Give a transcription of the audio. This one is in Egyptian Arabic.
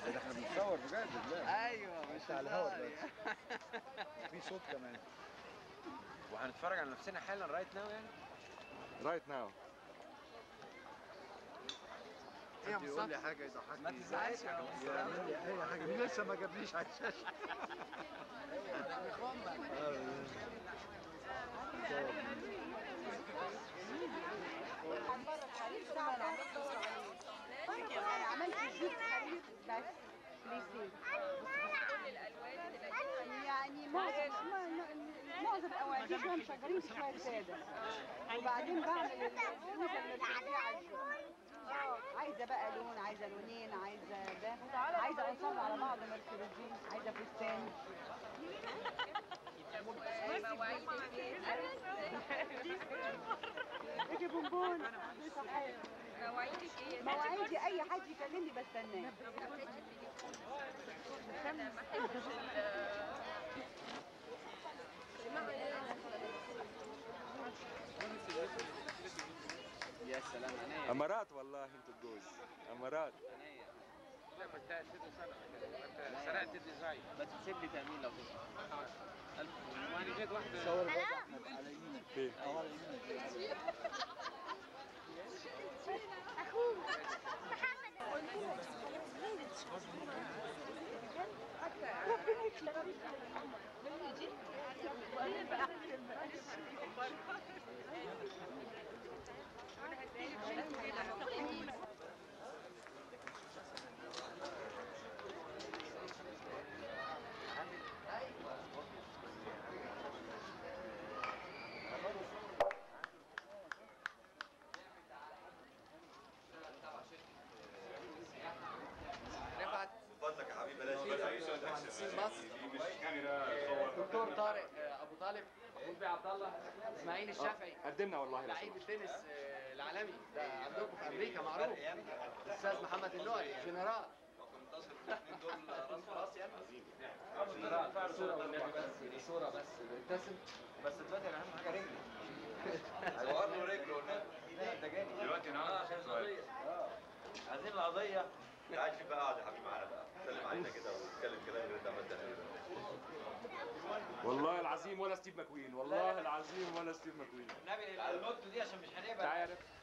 ده احنا بنتصور بجد لا ايوه مش على الهوا هزار دلوقتي. في صوت كمان وهنتفرج على نفسنا حالا رايت ناو يعني رايت ناو ايه يا يقول لي مصطفى حاجه يضحكني ما تزعلش يا مصطفى يعمل لي اي حاجه لسه ما جابليش على الشاشه انا عملت جيب خريط بس ليزي يعني معظم معظم الاوقات شويه مشجرين شويه ساده وبعدين بعمل الفلوس اللي بتحطيها على الجو. اه عايزه بقى لون عايزه لونين عايزه ده عايزه انصب على بعض مركبتين عايزه فستان اجي بونبون مواعيدك ايه؟ مواعيدي اي حد يكلمني بستناه انا ما احبش ال- يا سلام عينيا امارات والله انتوا الجوز امارات عينيا لا ما انت تدي سنه سنه تدي زي بس تسيب لي تامين لو تسمع الف وانا جيت واحده صور الواد احمد على يمينك فين؟ اه على يمينك رفعت فضلك يا حبيبي بلاش بلاش مهندسين مصر دكتور طارق آه، ابو طالب محمود بيه عبد الله اسماعيل الشافعي قدمنا والله لعيب التنس آه، العالمي ده عندكم في امريكا معروف الاستاذ محمد النقري جنرال منتصر الاثنين دول راس براس يعني صورة والنبي بس صورة بس ابتسم بس دلوقتي انا اهم حاجه رجلي هيوقف له رجله والنبي ده جاني دلوقتي انا عشان القضيه عايزين القضيه تعال شوف بقى اقعد يا حبيبي معانا بقى سلم علينا كده واتكلم كلام غير ده ما انت والله العظيم ولا ستيف ماكوين والله العظيم ولا ستيف ماكوين النبي الموت دي عشان مش هنقبل تعالى